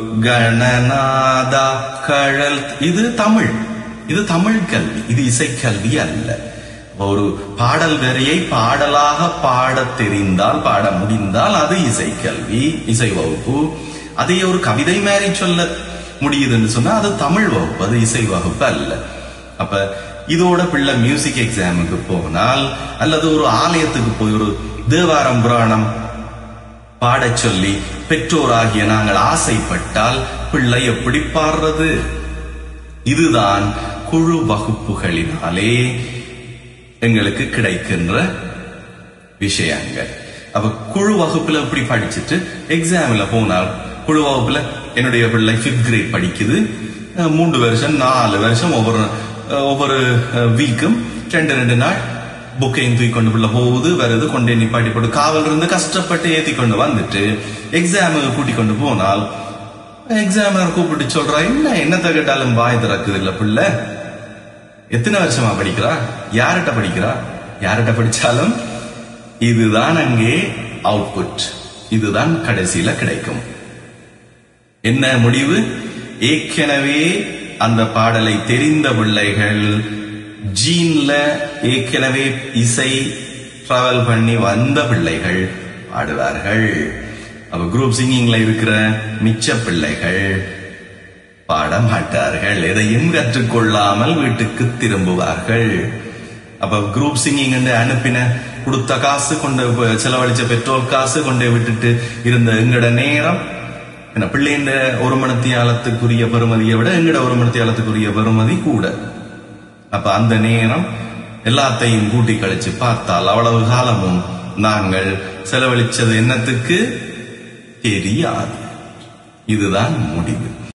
கணநாதா கழல் இது தமிழ் இது தமிழ் கல்வி இது இசைக்கல்வி அல்ல ஒரு பாடல் வரியை பாடலாக பாடத் தெரிந்தால் பாட முடிந்தால் அது இசைக்கல்வி இசை வகுப்பு அதை ஒரு கவிதை மாதிரி சொல்ல முடியுதுன்னு சொன்னா அது தமிழ் வகுப்பு அது இசை வகுப்பு அல்ல அப்ப இதோட பிள்ளை மியூசிக் எக்ஸாமுக்கு போனால் அல்லது ஒரு ஆலயத்துக்கு போய் ஒரு தேவாரம் புராணம் பாடச் சொல்லி பெற்றோராகிய நாங்கள் ஆசைப்பட்டால் பிள்ளை எப்படி பாடுறது இதுதான் குழு வகுப்புகளினாலே எங்களுக்கு கிடைக்கின்ற விஷயங்கள் அப்ப குழு வகுப்புல எப்படி படிச்சுட்டு எக்ஸாம்ல போனால் குழு வகுப்புல என்னுடைய பிள்ளை ஃபிஃப்த் கிரேட் படிக்குது அஹ் மூன்று வருஷம் நாலு வருஷம் ஒவ்வொரு அஹ் ஒவ்வொரு வீக்கும் ரெண்டு ரெண்டு நாள் புக்கையும் தூக்கி கொண்டு பிள்ளை போகுது வருது கொண்டே நிப்பாட்டி போட்டு காவல் இருந்து கஷ்டப்பட்டு ஏத்தி கொண்டு வந்துட்டு எக்ஸாமுக்கு கூட்டி கொண்டு போனால் எக்ஸாமினர் கூப்பிட்டு சொல்றா என்ன என்னத்தை கேட்டாலும் வாய் திறக்குது இல்ல பிள்ளை எத்தனை வருஷமா படிக்கிறா யார்கிட்ட படிக்கிறா யார்கிட்ட படிச்சாலும் இதுதான் அங்கே அவுட்புட் இதுதான் கடைசியில கிடைக்கும் என்ன முடிவு ஏற்கனவே அந்த பாடலை தெரிந்த பிள்ளைகள் ஜீன்ல ஏற்கனவே இசை டிராவல் பண்ணி வந்த பிள்ளைகள் பாடுவார்கள் அப்ப குரூப் சிங்கிங்ல இருக்கிற மிச்ச பிள்ளைகள் பாட மாட்டார்கள் எதையும் கற்றுக்கொள்ளாமல் வீட்டுக்கு திரும்புவார்கள் அப்ப குரூப் சிங்கிங் அனுப்பின கொடுத்த காசு கொண்டு போய் செலவழிச்ச பெட்ரோல் காசு கொண்டு விட்டுட்டு இருந்த எங்கட நேரம் என்ன பிள்ளைங்க ஒரு மணித்தியாலத்துக்குரிய பெறுமதியை விட எங்கட ஒரு மணித்தியாலத்துக்குரிய பெறுமதி கூட அப்ப அந்த நேரம் எல்லாத்தையும் கூட்டி கழிச்சு பார்த்தால் அவ்வளவு காலமும் நாங்கள் செலவழிச்சது என்னத்துக்கு தெரியாது இதுதான் முடிவு